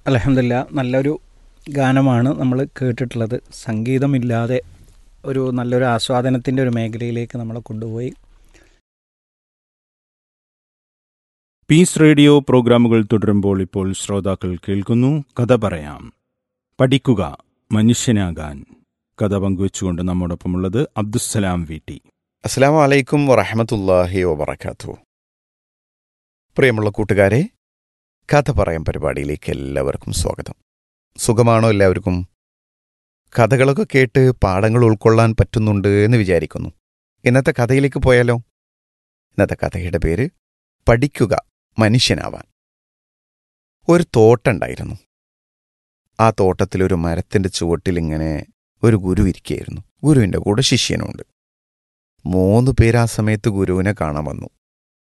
അലഹമില്ല നല്ലൊരു ഗാനമാണ് നമ്മൾ കേട്ടിട്ടുള്ളത് സംഗീതമില്ലാതെ ഒരു നല്ലൊരു ആസ്വാദനത്തിൻ്റെ ഒരു മേഖലയിലേക്ക് നമ്മളെ കൊണ്ടുപോയി പീസ് റേഡിയോ പ്രോഗ്രാമുകൾ തുടരുമ്പോൾ ഇപ്പോൾ ശ്രോതാക്കൾ കേൾക്കുന്നു കഥ പറയാം പഠിക്കുക മനുഷ്യനാകാൻ കഥ പങ്കുവെച്ചുകൊണ്ട് നമ്മോടൊപ്പമുള്ളത് അബ്ദുസ്സലാം വി ടി അസ്സാം വലൈക്കും വറഹമത്തല്ലാഹി വബർക്കാത്തു പ്രിയമുള്ള കൂട്ടുകാരെ കഥ പറയാൻ പരിപാടിയിലേക്ക് എല്ലാവർക്കും സ്വാഗതം സുഖമാണോ എല്ലാവർക്കും കഥകളൊക്കെ കേട്ട് പാഠങ്ങൾ ഉൾക്കൊള്ളാൻ പറ്റുന്നുണ്ട് എന്ന് വിചാരിക്കുന്നു ഇന്നത്തെ കഥയിലേക്ക് പോയാലോ ഇന്നത്തെ കഥയുടെ പേര് പഠിക്കുക മനുഷ്യനാവാൻ ഒരു തോട്ടുണ്ടായിരുന്നു ആ തോട്ടത്തിൽ ഒരു മരത്തിന്റെ ചുവട്ടിൽ ഇങ്ങനെ ഒരു ഗുരു ഇരിക്കുകയായിരുന്നു ഗുരുവിന്റെ കൂടെ ശിഷ്യനുണ്ട് മൂന്ന് പേര് ആ സമയത്ത് ഗുരുവിനെ കാണാൻ വന്നു